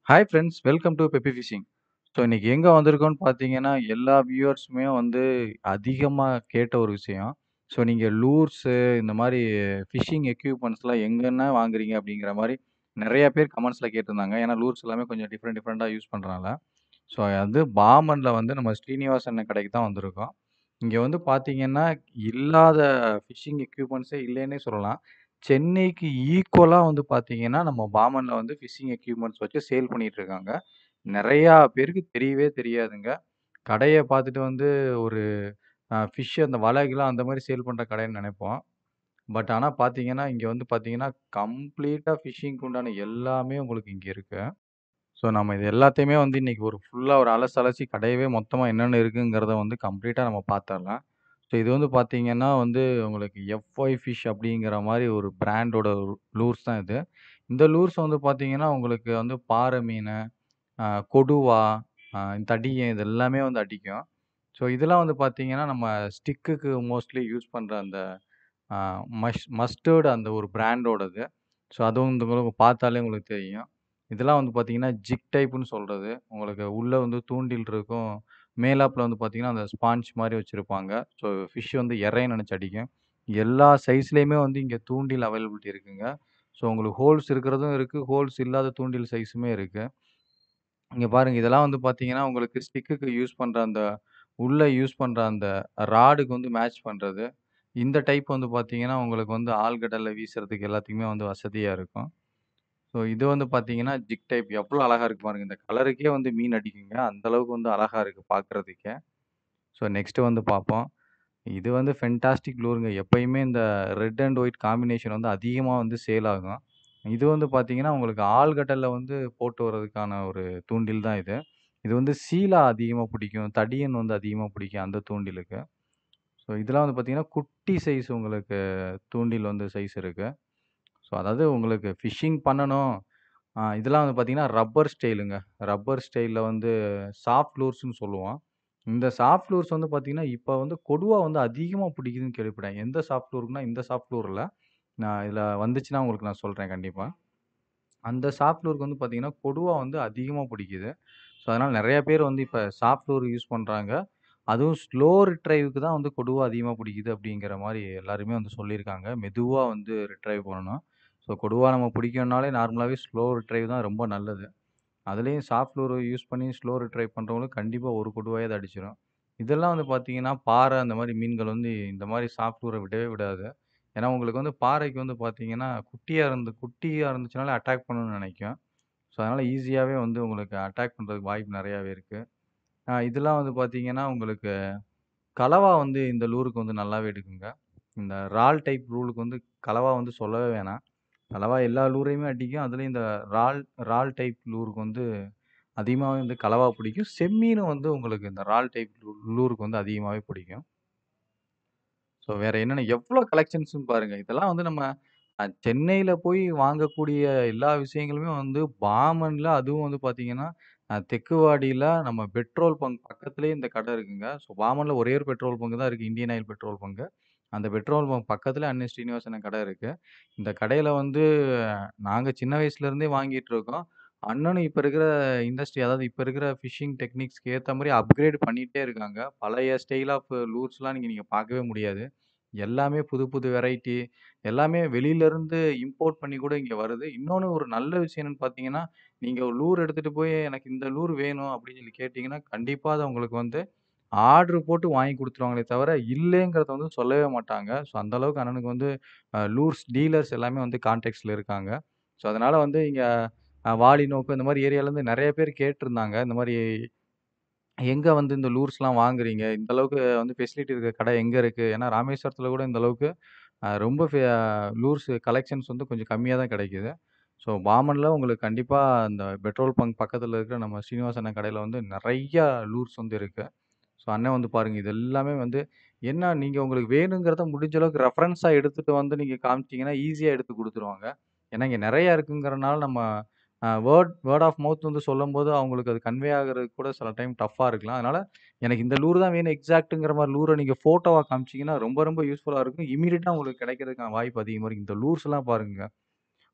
Hi friends welcome to Peppy Fishing so இன்னைக்கு எங்கே வந்திருக்கோம்னு பார்த்தீங்கன்னா எல்லா வியூவர்ஸுமே வந்து அதிகமாக கேட்ட ஒரு விஷயம் ஸோ நீங்கள் லூர்ஸு இந்த மாதிரி ஃபிஷிங் எக்யூப்மெண்ட்ஸ்லாம் எங்கன்னா வாங்குறீங்க அப்படிங்கிற மாதிரி நிறைய பேர் கமெண்ட்ஸில் கேட்டிருந்தாங்க ஏன்னா லூர்ஸ் எல்லாமே கொஞ்சம் டிஃப்ரெண்ட் டிஃப்ரெண்ட்டாக யூஸ் பண்ணுறனால ஸோ அது பாமனில் வந்து நம்ம ஸ்ரீனிவாசன் கடைக்கு தான் வந்திருக்கோம் இங்கே வந்து பார்த்தீங்கன்னா இல்லாத ஃபிஷிங் எக்யூப்மெண்ட்ஸே இல்லைன்னே சொல்லலாம் சென்னைக்கு ஈக்குவலாக வந்து பார்த்தீங்கன்னா நம்ம பாமனில் வந்து ஃபிஷிங் எக்யூப்மெண்ட்ஸ் வச்சு சேல் பண்ணிட்டு இருக்காங்க நிறையா பேருக்கு தெரியவே தெரியாதுங்க கடையை பார்த்துட்டு வந்து ஒரு ஃபிஷ் அந்த வலைகள்லாம் அந்த மாதிரி சேல் பண்ணுற கடைன்னு நினைப்போம் பட் ஆனால் பார்த்தீங்கன்னா இங்கே வந்து பார்த்தீங்கன்னா கம்ப்ளீட்டாக ஃபிஷிங்க்கு உண்டான எல்லாமே உங்களுக்கு இங்கே இருக்கு ஸோ நம்ம இது எல்லாத்தையுமே வந்து இன்னைக்கு ஒரு ஃபுல்லாக ஒரு அலசு அலசி கடையவே மொத்தமாக என்னென்ன இருக்குங்கிறத வந்து கம்ப்ளீட்டாக நம்ம பார்த்துடலாம் ஸோ இது வந்து பார்த்தீங்கன்னா வந்து உங்களுக்கு எஃப்ஒய் ஃபிஷ் அப்படிங்கிற மாதிரி ஒரு பிராண்டோட லூர்ஸ் தான் இது இந்த லூர்ஸ் வந்து பார்த்தீங்கன்னா உங்களுக்கு வந்து பாறை மீன் ஆஹ் கொடுவா ஆஹ் இந்த தடியன் இது எல்லாமே வந்து அடிக்கும் ஸோ இதெல்லாம் வந்து பார்த்தீங்கன்னா நம்ம ஸ்டிக்குக்கு மோஸ்ட்லி யூஸ் பண்ணுற அந்த மஷ் மஸ்டர்டு அந்த ஒரு பிராண்டோடது ஸோ அதுவும் இந்த உங்களுக்கு பார்த்தாலே உங்களுக்கு தெரியும் இதெல்லாம் வந்து பார்த்தீங்கன்னா ஜிக் டைப்புன்னு சொல்கிறது உங்களுக்கு உள்ளே வந்து தூண்டில் இருக்கும் மேலாப்பில் வந்து பார்த்தீங்கன்னா அந்த ஸ்பாஞ்ச் மாதிரி வச்சுருப்பாங்க ஸோ ஃபிஷ் வந்து இறைன்னு நினச்சி அடிக்கும் எல்லா சைஸ்லேயுமே வந்து இங்கே தூண்டில் அவைலபிலிட்டி இருக்குங்க ஸோ உங்களுக்கு ஹோல்ஸ் இருக்கிறதும் இருக்குது ஹோல்ஸ் இல்லாத தூண்டில் சைஸுமே இருக்குது இங்கே பாருங்க இதெல்லாம் வந்து பார்த்தீங்கன்னா உங்களுக்கு ஸ்டிக்குக்கு யூஸ் பண்ணுற அந்த உள்ளே யூஸ் பண்ணுற அந்த ராடுக்கு வந்து மேட்ச் பண்ணுறது இந்த டைப் வந்து பார்த்தீங்கன்னா உங்களுக்கு வந்து ஆழ்கடலில் வீசுறதுக்கு எல்லாத்துக்குமே வந்து வசதியாக இருக்கும் ஸோ இது வந்து பார்த்தீங்கன்னா ஜிக் டைப் எவ்வளோ அழகாக இருக்கு பாருங்க இந்த கலருக்கே வந்து மீன் அடிக்குங்க அந்த அளவுக்கு வந்து அழகாக இருக்குது பார்க்குறதுக்கே ஸோ நெக்ஸ்ட் வந்து பார்ப்போம் இது வந்து ஃபென்டாஸ்டிக் லூருங்க எப்பயுமே இந்த ரெட் அண்ட் ஒயிட் காம்பினேஷன் வந்து அதிகமாக வந்து சேல் ஆகும் இது வந்து பார்த்தீங்கன்னா உங்களுக்கு ஆழ்கடலில் வந்து போட்டு வர்றதுக்கான ஒரு தூண்டில் தான் இது இது வந்து சீலா அதிகமாக பிடிக்கும் தடியன் வந்து அதிகமாக பிடிக்கும் அந்த தூண்டிலுக்கு ஸோ இதெல்லாம் வந்து பார்த்தீங்கன்னா குட்டி சைஸ் உங்களுக்கு தூண்டில் வந்து சைஸ் இருக்குது ஸோ அதாவது உங்களுக்கு ஃபிஷ்ஷிங் பண்ணணும் ஆ, இதெல்லாம் வந்து பார்த்தீங்கன்னா ரப்பர் ஸ்டைலுங்க ரப்பர் ஸ்டைலில் வந்து சாஃப்ட் லூர்ஸ்னு சொல்லுவோம் இந்த சாஃப்ட் லூர்ஸ் வந்து பார்த்தீங்கன்னா இப்போ வந்து கொடுவா வந்து அதிகமாக பிடிக்குதுன்னு கேள்விப்பட்டேன் எந்த சாஃப்ட் லூர்னா இந்த சாஃப்ட் லூரில் நான் இதில் வந்துச்சுன்னா உங்களுக்கு நான் சொல்கிறேன் கண்டிப்பாக அந்த சாஃப்ட் லூருக்கு வந்து பார்த்தீங்கன்னா கொடுவா வந்து அதிகமாக பிடிக்குது ஸோ அதனால் நிறைய பேர் வந்து இப்போ சாஃப்ட் லூர் யூஸ் பண்ணுறாங்க அதுவும் ஸ்லோ ரிட்ரைவுக்கு தான் வந்து கொடுவா அதிகமாக பிடிக்குது அப்படிங்கிற மாதிரி எல்லாருமே வந்து சொல்லியிருக்காங்க மெதுவாக வந்து ரிட்ரைவ் பண்ணணும் ஸோ கொடுவா நம்ம பிடிக்கணும்னாலே நார்மலாகவே ஸ்லோ ரிட்ரைவ் தான் ரொம்ப நல்லது அதுலேயும் சாஃப்ட் லூர் யூஸ் பண்ணி ஸ்லோ ரிட்ரைவ் பண்ணுறவங்களுக்கு கண்டிப்பாக ஒரு கொடுவாயே அது அடிச்சிடும் இதெல்லாம் வந்து பார்த்தீங்கன்னா பாறை அந்த மாதிரி மீன்கள் வந்து இந்த மாதிரி சாஃப்ட் லூரை விடவே விடாது ஏன்னா உங்களுக்கு வந்து பாறைக்கு வந்து பார்த்தீங்கன்னா குட்டியாக இருந்து குட்டியாக இருந்துச்சுனாலே அட்டாக் பண்ணணும்னு நினைக்கும் ஸோ அதனால் ஈஸியாகவே வந்து உங்களுக்கு அட்டாக் பண்ணுறதுக்கு வாய்ப்பு நிறையாவே இருக்குது இதெல்லாம் வந்து பார்த்தீங்கன்னா உங்களுக்கு கலவா வந்து இந்த லூருக்கு வந்து நல்லாவே எடுக்குங்க இந்த ரால் டைப் ரூலுக்கு வந்து கலவா வந்து சொல்லவே வேணாம் கலவா எல்லா லூரையுமே அடிக்கும் அதுலேயும் இந்த ரால் ரால் டைப் லூருக்கு வந்து அதிகமாகவே வந்து கலவா பிடிக்கும் செம்மீனும் வந்து உங்களுக்கு இந்த ரால் டைப் லூருக்கு வந்து அதிகமாகவே பிடிக்கும் ஸோ வேற என்னென்ன எவ்வளோ கலெக்ஷன்ஸ்னு பாருங்க இதெல்லாம் வந்து நம்ம அஹ், சென்னையில போய் வாங்கக்கூடிய எல்லா விஷயங்களுமே வந்து பாமன்ல அதுவும் வந்து பார்த்தீங்கன்னா அஹ், தெக்குவாடியில நம்ம பெட்ரோல் பங்க் பக்கத்துலேயே இந்த கடை இருக்குங்க ஸோ பாமன்ல ஒரே ஒரு பெட்ரோல் பங்க் தான் இருக்கு இந்தியன் ஆயில் பெட்ரோல் பங்க் அந்த பெட்ரோல் பங்க் பக்கத்துல அன்னை ஸ்ரீனிவாசன் கடை இருக்கு இந்த கடையில வந்து நாங்க சின்ன வயசுல இருந்தே வாங்கிட்டு இருக்கோம் அண்ணனும் இப்போ இருக்கிற இண்டஸ்ட்ரி அதாவது இப்போ இருக்கிற ஃபிஷிங் டெக்னிக்ஸ்க்கு ஏற்ற மாதிரி அப்கிரேட் பண்ணிகிட்டே இருக்காங்க பழைய ஸ்டைல் ஆஃப் லூர்ஸ்லாம் நீங்கள் நீங்கள் பார்க்கவே முடியாது எல்லாமே புது புது வெரைட்டி எல்லாமே வெளியிலேருந்து இம்போர்ட் பண்ணி கூட இங்கே வருது இன்னொன்று ஒரு நல்ல விஷயம் என்னன்னு பார்த்தீங்கன்னா நீங்கள் ஒரு லூர் எடுத்துகிட்டு போய் எனக்கு இந்த லூர் வேணும் அப்படின்னு சொல்லி கேட்டிங்கன்னா கண்டிப்பாக அது உங்களுக்கு வந்து ஆர்டர் போட்டு வாங்கி கொடுத்துருவாங்களே தவிர இல்லைங்கிறத வந்து சொல்லவே மாட்டாங்க ஸோ அந்த அளவுக்கு அண்ணனுக்கு வந்து லூர்ஸ் டீலர்ஸ் எல்லாமே வந்து கான்டாக்ட்ஸில் இருக்காங்க ஸோ அதனால் வந்து இங்கே வாலி நோக்கு இந்த மாதிரி ஏரியாலேருந்து நிறைய பேர் கேட்டிருந்தாங்க இந்த மாதிரி எங்கே வந்து இந்த லூர்ஸ்லாம் வாங்குறீங்க இந்த அளவுக்கு வந்து ஃபெசிலிட்டி இருக்க கடை எங்கே இருக்குது ஏன்னா ராமேஸ்வரத்தில் கூட இந்த அளவுக்கு அஹ், ரொம்ப லூர்ஸ் கலெக்ஷன்ஸ் வந்து கொஞ்சம் கம்மியாக தான் கிடைக்குது ஸோ பாமனில் உங்களுக்கு கண்டிப்பாக இந்த பெட்ரோல் பங்க் பக்கத்தில் இருக்கிற நம்ம ஸ்ரீனிவாசன் கடையில் வந்து நிறையா லூர்ஸ் வந்து இருக்குது ஸோ அண்ணன் வந்து பாருங்கள் இது எல்லாமே வந்து என்ன நீங்கள் உங்களுக்கு வேணுங்கிறத முடிஞ்ச அளவுக்கு ரெஃபரன்ஸாக எடுத்துகிட்டு வந்து நீங்கள் காமிச்சிங்கன்னா ஈஸியாக எடுத்து கொடுத்துருவாங்க ஏன்னா இங்கே நிறையா இருக்குங்கிறனால நம்ம வேர்ட் வேர்ட் ஆஃப் மவுத் வந்து சொல்லும்போது அவங்களுக்கு அது கன்வே ஆகுறது கூட சில டைம் டஃப்பாக இருக்கலாம் அதனால் எனக்கு இந்த லூர் தான் வேணும் எக்ஸாக்ட்டுங்கிற மாதிரி லூரை நீங்கள் ஃபோட்டோவாக காமிச்சிங்கன்னா ரொம்ப ரொம்ப யூஸ்ஃபுல்லாக இருக்கும் இமீடியட்டாக உங்களுக்கு கிடைக்கிறதுக்கான வாய்ப்பு அதிகமாக இருக்குது இந்த லூர்ஸ்லாம் பாருங்க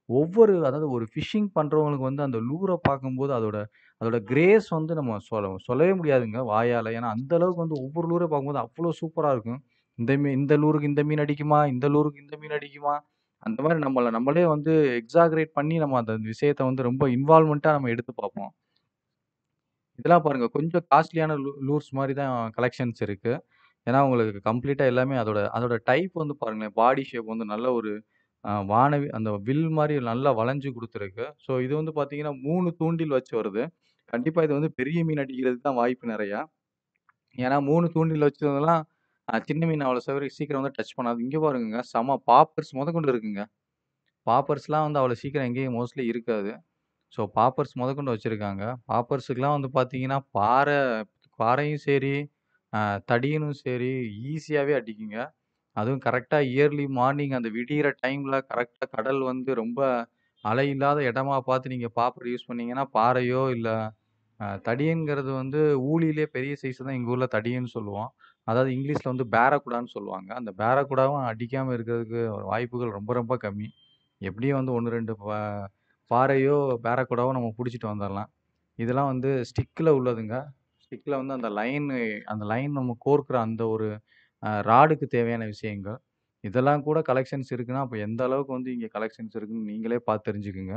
ஒவ்வொரு அதாவது ஒரு ஃபிஷிங் பண்றவங்களுக்கு வந்து அந்த லூர பார்க்கும்போது அதோட அதோட கிரேஸ் வந்து நம்ம சொல்ல சொல்லவே முடியாதுங்க வாயால. ஏன்னா, அந்த அளவுக்கு வந்து ஒவ்வொரு லூர பார்க்கும்போது அவ்ளோ சூப்பரா இருக்கும். இந்த மீ இந்த லூருக்கு இந்த மீன் அடிக்குமா? இந்த லூருக்கு இந்த மீன் அடிக்குமா? அந்த மாரி நம்மள நம்மளே வந்து எக்ஸாகரேட் பண்ணி நம்ம அந்த விஷயத்த வந்து ரொம்ப இன்வால்வ்மென்ட்டா நம்ம எடுத்து பார்ப்போம். இதெல்லாம் பாருங்க கொஞ்சம் காஸ்ட்லியான லூ லூர்ஸ் மாரி தான் கலெக்ஷன்ஸ் இருக்கு. ஏன்னா, உங்களுக்கு கம்ப்ளீட்டா எல்லாமே அதோட அதோட டைப் வந்து பாருங்களேன், பாடி ஷேப் வந்து நல்ல ஒரு அ வானவி அந்த வில் மாரி நல்லா வளைஞ்சு குடுத்துருக்கு. ஸோ, இது வந்து பார்த்தீங்கன்னா, 3 தூண்டில் வச்சு வருது. கண்டிப்பா இது வந்து பெரிய மீன் அடிக்கிறதுக்கு தான் வாய்ப்பு நெறையா. ஏன்னா 3 தூண்டில் வச்சதெல்லாம் அ சின்ன மீன் அவ்வளோ சவரி சீக்கிரம் வந்து டச் பண்ணாது. இங்க பாருங்கங்க செம பாப்பர்ஸ் மொதக்கொண்டு இருக்குங்க. பாப்பர்ஸ்லாம் வந்து அவ்வளோ சீக்கிரம் எங்கேயும் மோஸ்ட்லி இருக்காது. ஸோ, பாப்பர்ஸ் மொதக்கொண்டு வச்சிருக்காங்க. பாப்பர்ஸுக்குலாம் வந்து பார்த்தீங்கன்னா, பாறை பாறையும் சரி, அ தடியனும் சரி ஈஸியாவே அடிக்குங்க. அதுவும் கரெக்ட்டா இயர்லி மார்னிங் அந்த விடியிற டைம்ல கரெக்ட்டா கடல் வந்து ரொம்ப அலை இல்லாத இடமா பார்த்து நீங்க பாப்பர் யூஸ் பண்ணீங்கன்னா, பாறையோ இல்ல அ தடியன்ங்கிறது வந்து ஊளியிலே பெரிய சைஸ் தான் எங்க ஊர்ல தடியன்னு சொல்லுவோம். அதாவது இங்கிலீஷ்ல வந்து பேரகுடான்னு சொல்லுவாங்க. அந்த பேரகுடாவும் அடிக்காம இருக்கிறதுக்கு வாய்ப்புகள் ரொம்ப ரொம்ப கம்மி. எப்படியும் வந்து 1, 2 பா பாறையோ, பேரகுடாவோ நம்ம புடிச்சிட்டு வந்துரலாம். இதெல்லாம் வந்து ஸ்டிக்ல உள்ளதுங்க. ஸ்டிக்ல வந்து அந்த லைனு அந்த லைன் நம்ம கோர்க்கிற அந்த ஒரு அ ராடுக்கு தேவையான விஷயங்கள். இதெல்லாம் கூட கலெக்ஷன்ஸ் இருக்குன்னா, அப்ப எந்த அளவுக்கு வந்து இங்க கலெக்ஷன்ஸ் இருக்குன்னு நீங்களே பார்த்து தெரிஞ்சுக்கங்க.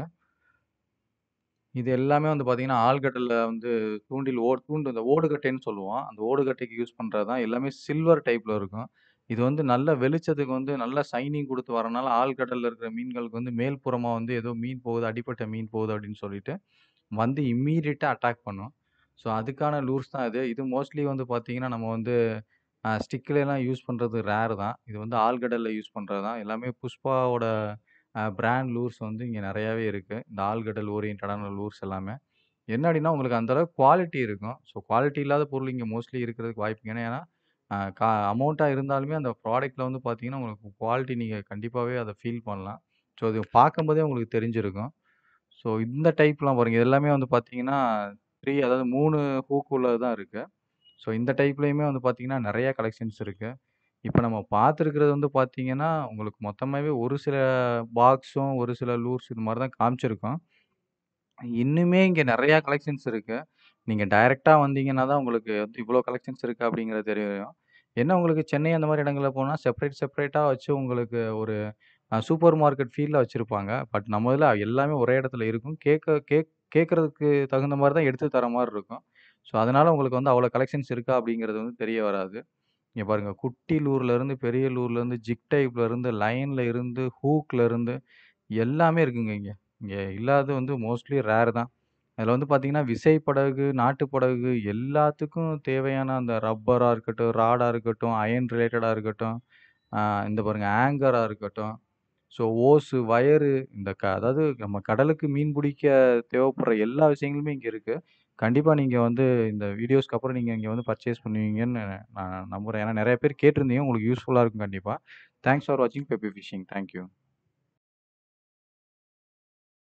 இது எல்லாமே வந்து பார்த்தீங்கன்னா, ஆழ்கடல்ல வந்து தூண்டில் ஓ தூண்டு இந்த ஓடுகட்டைன்னு சொல்லுவோம். அந்த ஓடுகட்டைக்கு யூஸ் பண்றது தான். எல்லாமே சில்வர் டைப்ல இருக்கும். இது வந்து நல்ல வெளிச்சத்துக்கு வந்து நல்ல ஷைனிங் குடுத்து வரனால, ஆழ்கடல்ல இருக்கிற மீன்களுக்கு வந்து மேல்புறமா வந்து ஏதோ மீன் போகுது, அடிபட்ட மீன் போகுது அப்படின்னு சொல்லிட்டு, வந்து இம்மீடியட்டா அட்டாக் பண்ணும். ஸோ, அதுக்கான லூர்ஸ் தான் இது. இது மோஸ்ட்லி வந்து பார்த்தீங்கன்னா, நம்ம வந்து அ ஸ்டிக்லலாம் யூஸ் பண்றது ரேர் தான். இது வந்து ஆழ்கடல்ல யூஸ் பண்றது தான். எல்லாமே புஷ்பாவோட அ பிராண்ட் லூர்ஸ் வந்து இங்க நெறையாவே இருக்கு. இந்த ஆழ்கடல் ஓரியன்டடான லூர்ஸ் எல்லாமே. என்ன அப்டின்னா, உங்களுக்கு அந்த அளவுக்கு குவாலிட்டி இருக்கும். ஸோ, குவாலிட்டி இல்லாத பொருள் இங்க மோஸ்ட்லி இருக்கிறதுக்கு வாய்ப்பு ஏன்னா ஏன்னா, அ கா அமௌண்ட்டா இருந்தாலுமே அந்த ப்ராடக்ட்ல வந்து பார்த்தீங்கன்னா, உங்களுக்கு குவாலிட்டி நீங்க கண்டிப்பாவே அத ஃபீல் பண்ணலாம். ஸோ, அது பார்க்கும்போதே உங்களுக்கு தெரிஞ்சிருக்கும். ஸோ, இந்த டைப்லாம் பாருங்க. இது எல்லாமே வந்து பார்த்தீங்கன்னா, 3 அதாவது 3 ஹூக் உள்ளது தான் இருக்கு. ஸோ, இந்த டைப்லயுமே வந்து பார்த்தீங்கன்னா, நெறைய கலெக்ஷன்ஸ் இருக்கு. இப்ப நம்ம பார்த்துருக்கிறது வந்து பார்த்தீங்கன்னா, உங்களுக்கு மொத்தமாவே ஒரு சில பாக்ஸும், ஒரு சில லூர்ஸ் இது மாரி தான் காமிச்சிருக்கோம். இன்னுமே இங்க நெறையா கலெக்ஷன்ஸ் இருக்கு. நீங்க டைரக்ட்டா வந்தீங்கன்னா தான் உங்களுக்கு வந்து இவ்ளோ கலெக்ஷன்ஸ் இருக்கு அப்படிங்கிறது தெரியும். என்ன உங்களுக்கு சென்னை அந்த மாரி இடங்கள்ல போனா செப்பரேட் செப்பரேட்டா வச்சு உங்களுக்கு ஒரு அ சூப்பர் மார்க்கெட் ஃபீல்ல வச்சிருப்பாங்க. பட் நம்ம இதுல எல்லாமே ஒரே இடத்துல இருக்கும். கேட்க கேக் கேட்கறதுக்கு தகுந்த மாரி தான் எடுத்து தர மாரி இருக்கும். ஸோ, அதனால உங்களுக்கு வந்து அவ்வளோ கலெக்ஷன்ஸ் இருக்கா அப்படிங்கிறது வந்து தெரிய வராது. இங்க பாருங்க குட்டி லூர்ல இருந்து, பெரிய லூர்ல இருந்து, ஜிக் டைப்ல இருந்து, லைன்ல இருந்து, ஹூக்ல இருந்து எல்லாமே இருக்குங்க இங்க. இங்க இல்லாதது வந்து மோஸ்ட்லி ரேர் தான். அதுல வந்து பார்த்தீங்கன்னா, விசைப்படகு, நாட்டு படகு எல்லாத்துக்கும் தேவையான அந்த ரப்பரா இருக்கட்டும், ராடா இருக்கட்டும், அயர்ன் ரிலேட்டடா இருக்கட்டும், அ இந்த பாருங்க ஆங்கரா இருக்கட்டும். ஸோ, ஓஸு, வயரு இந்த க அதாவது நம்ம கடலுக்கு மீன் பிடிக்க தேவைப்படுற எல்லா விஷயங்களுமே இங்க இருக்கு. கண்டிப்பா நீங்க வந்து இந்த வீடியோஸ்க்கு அப்புறம் நீங்க இங்க வந்து பர்ச்சேஸ் பண்ணுவீங்கன்னு நான் நம்புறேன். ஏன்னா நெறைய பேர் கேட்டிருந்தீங்க. உங்களுக்கு யூஸ்ஃபுல்லா இருக்கும் கண்டிப்பா. தேங்க்ஸ் ஃபார் வாட்சிங் பெப்பி ஃபிஷிங். Thank you.